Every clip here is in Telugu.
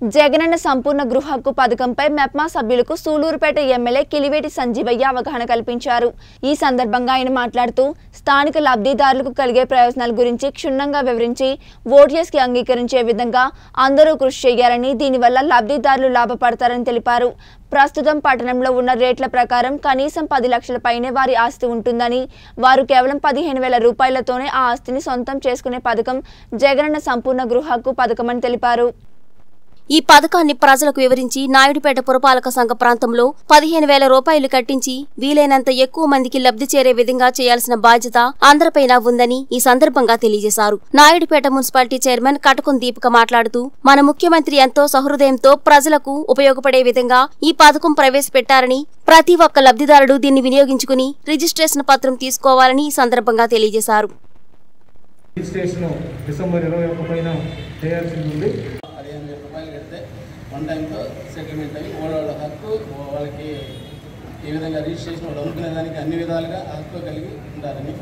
జగనన్న సంపూర్ణ గృహ హక్కు పథకంపై మెప్మా సభ్యులకు సూలూరుపేట ఎమ్మెల్యే కిలివేటి సంజీవయ్య అవగాహన కల్పించారు ఈ సందర్భంగా ఆయన మాట్లాడుతూ స్థానిక లబ్ధిదారులకు కలిగే ప్రయోజనాల గురించి క్షుణ్ణంగా వివరించి ఓటీఎస్కి అంగీకరించే విధంగా అందరూ కృషి చేయాలని దీనివల్ల లబ్ధిదారులు లాభపడతారని తెలిపారు ప్రస్తుతం పట్టణంలో ఉన్న రేట్ల ప్రకారం కనీసం పది లక్షల పైనే వారి ఆస్తి ఉంటుందని వారు కేవలం పదిహేను వేల రూపాయలతోనే ఆ ఆస్తిని సొంతం చేసుకునే పథకం జగనన్న సంపూర్ణ గృహ హక్కు పథకమని తెలిపారు ఈ పథకాన్ని ప్రజలకు వివరించి నాయుడుపేట పురపాలక సంఘ ప్రాంతంలో పదిహేను వేల రూపాయలు కట్టించి వీలైనంత ఎక్కువ మందికి లబ్ధి చేరే విధంగా చేయాల్సిన బాధ్యత అందరిపైన ఉందని ఈ సందర్భంగా తెలియజేశారు నాయుడుపేట మున్సిపాలిటీ చైర్మన్ కటకం దీపిక మాట్లాడుతూ మన ముఖ్యమంత్రి ఎంతో సహృదయంతో ప్రజలకు ఉపయోగపడే విధంగా ఈ పథకం ప్రవేశపెట్టారని ప్రతి ఒక్క లబ్ధిదారుడు దీన్ని వినియోగించుకుని రిజిస్ట్రేషన్ పత్రం తీసుకోవాలని ఈ సందర్భంగా తెలియజేశారు రిజిస్ట్రేషన్ డిసెంబర్ ఇరవై ఒక్క పైన చేయాల్సింది ఉంది పదిహేను వేల రూపాయలు కడితే వన్ టైంతో సెటిల్మెంట్ అయ్యి వాళ్ళ వాళ్ళ హక్కు వాళ్ళకి ఈ విధంగా రిజిస్ట్రేషన్ వాళ్ళు అనుకునే దానికి అన్ని విధాలుగా హక్కు కలిగి ఉంటారని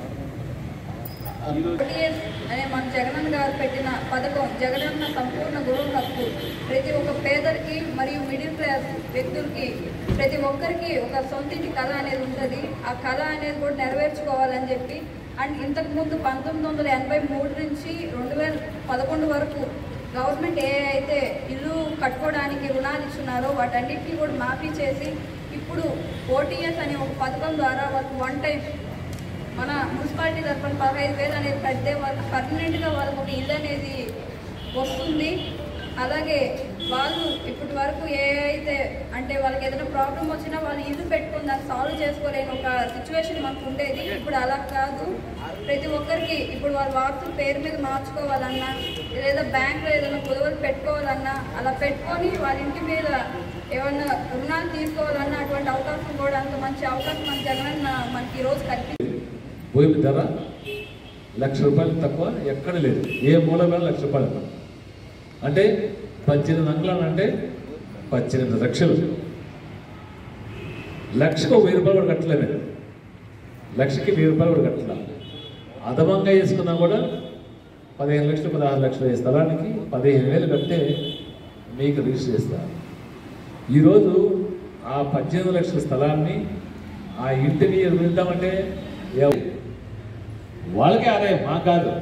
OTS అనే మన జగనన్న గారు పెట్టిన పథకం జగనన్న సంపూర్ణ గృహ హక్కు ప్రతి ఒక్క పేదరికి మరియు మిడిల్ క్లాస్ వ్యక్తులకి ప్రతి ఒక్కరికి ఒక సొంతింటి కళ అనేది ఉంటుంది ఆ కళ అనేది కూడా నెరవేర్చుకోవాలని చెప్పి అండ్ ఇంతకు ముందు పంతొమ్మిది వందల ఎనభై మూడు నుంచి రెండు వేల పదకొండు వరకు గవర్నమెంట్ ఏ అయితే ఇల్లు కట్టుకోవడానికి రుణాలు ఇచ్చున్నారో వాటన్నిటిని కూడా మాఫీ చేసి ఇప్పుడు ఓటీఎస్ అనే ఒక పథకం ద్వారా వాళ్ళకి వన్ టైం మన మున్సిపాలిటీ తరఫున పదహైదు వేలు అనేది కడితే వాళ్ళకి పర్మనెంట్గా వాళ్ళకి ఒక ఇల్లు అనేది వస్తుంది అలాగే వాళ్ళు ఇప్పటి వరకు ఏ అయితే అంటే వాళ్ళకి ఏదైనా ప్రాబ్లం వచ్చినా వాళ్ళు ఇల్లు పెట్టుకుని దాన్ని సాల్వ్ చేసుకోలేని ఒక సిచ్యువేషన్ మనకు ఉండేది ఇప్పుడు అలా కాదు ప్రతి ఒక్కరికి ఇప్పుడు వాళ్ళ వాస్తు పేరు మీద మార్చుకోవాలన్నా లేదా బ్యాంక్లో ఏదైనా కుదవలు పెట్టుకోవాలన్నా అలా పెట్టుకొని వాళ్ళ ఇంటి మీద ఏమన్నా రుణాలు తీసుకోవాలన్నా అటువంటి అవకాశం కూడా అంత మంచి అవకాశం మన జగనన్న మనకి ఈరోజు కల్పించారు భూమి ధర లక్ష రూపాయలు తక్కువ ఎక్కడ లేదు ఏ మూల మీద లక్ష రూపాయలు తక్కువ. అంటే పద్దెనిమిది అంగుళాలు అంటే పద్దెనిమిది లక్షలు లక్షకు వెయ్యి రూపాయలు కూడా కట్టలేమే లక్షకి వెయ్యి రూపాయలు కూడా కట్టలే అదమంగా వేసుకున్నా కూడా పదిహేను లక్షలు పదహారు లక్షలు ఈ స్థలానికి పదిహేను వేలు కడితే మీకు రిజిస్టర్ చేస్తారు ఈరోజు ఆ పద్దెనిమిది లక్షల స్థలాన్ని ఆ ఇంటిని వదిలిద్దామంటే ఎవ- వాళ్ళకే ఆదాయం మా కాదు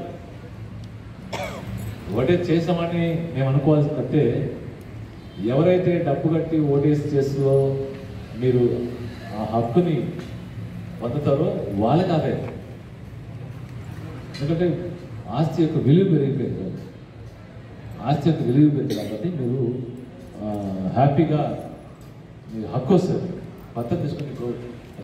ఒకటే చేసామని మేము అనుకోవాల్సి అంటే ఎవరైతే డబ్బు కట్టి ఓటేసి చేస్తుందో మీరు ఆ హక్కుని పొందుతారో వాళ్ళకి ఆదాయం ఎందుకంటే ఆస్తి యొక్క విలువ పెరిగిపోయింది ఆస్తి యొక్క విలువ పెరిగింది కాబట్టి మీరు ఆ, హ్యాపీగా మీరు హక్కు వస్తుంది పద్ధతి తీసుకుని